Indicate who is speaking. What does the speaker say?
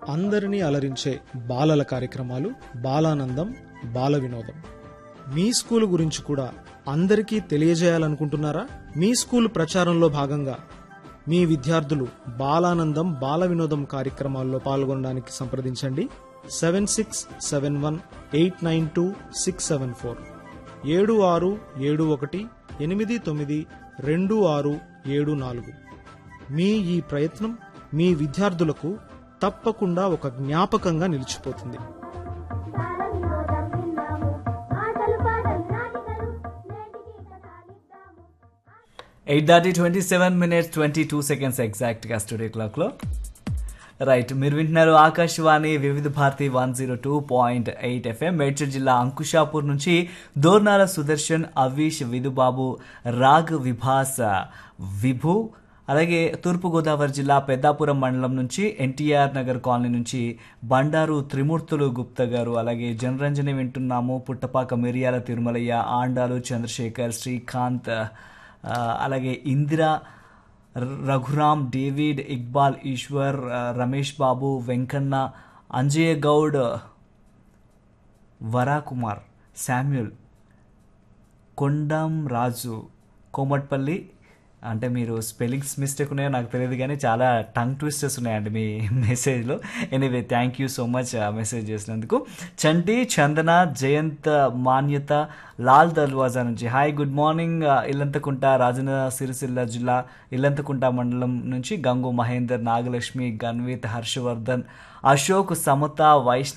Speaker 1: అందరినీ అలరించే బాలల కార్యక్రమాలు బాలానందం బాల వినోదం మీ స్కూల్ గురించి కూడా అందరికీ తెలియజేయాలనుకుంటున్నారా మీ స్కూల్ ప్రచారంలో భాగంగా మీ విద్యార్థులు బాలానందం బాల వినోదం కార్యక్రమాల్లో పాల్గొనడానికి సంప్రదించండి seven six seven one eight nine two six seven four ఏడు ఆరు ఏడు ఒకటి ఎనిమిది తొమ్మిది రెండు ఆరు ఏడు నాలుగు మీ ఈ ప్రయత్నం మీ విద్యార్థులకు తప్పకుండా ఒక జ్ఞాపకంగా నిలిచిపోతుంది
Speaker 2: బాలవినోదం విన్నాము ఆటలు పాటలు నాటికలు నేటికి కథాలిద్దాము
Speaker 3: ఎయిట్ దాటి twenty seven minutes twenty two seconds ఎగ్జాక్ట్గా స్టూడియో క్లాక్లో రైట్ మీరు వింటున్నారు Akashvani Vividh Bharati one zero two point eight FM Medchal జిల్లా అంకుషాపూర్ నుంచి దోర్నాల సుదర్శన్ అవీష్ విధుబాబు రాగ్ విభాస్ విభు అలాగే తూర్పుగోదావరి జిల్లా పెద్దాపురం మండలం నుంచి ఎన్టీఆర్ నగర్ కాలనీ నుంచి బండారు త్రిమూర్తులు గుప్తా గారు అలాగే జనరంజని వింటున్నాము పుట్టపాక మిరియాల తిరుమలయ్య ఆండాలు చంద్రశేఖర్ శ్రీకాంత్ ఆ, అలాగే ఇందిరా రఘురామ్ డేవిడ్ ఇక్బాల్ ఈశ్వర్ ఆ, రమేష్ బాబు వెంకన్న అంజయ్య గౌడ్ వరాకుమార్ శామ్యుల్ కొండం రాజు కోమట్పల్లి అంటే మీరు స్పెల్లింగ్స్ మిస్టేక్ ఉన్నాయో నాకు తెలియదు కానీ చాలా టంగ్ ట్విస్టర్స్ ఉన్నాయండి మీ మెసేజ్లో anyway thank you so much message చేసినందుకు చంటి చందన జయంత్ మాన్యత లాల్ దర్వాజా నుంచి hi good morning Illanthakunta Rajanna Sircilla జిల్లా ఇల్లంతకుంట మండలం నుంచి గంగు మహేందర్ నాగలక్ష్మి గన్విత్ హర్షవర్ధన్ అశోక్ సమత వైష్ణవ్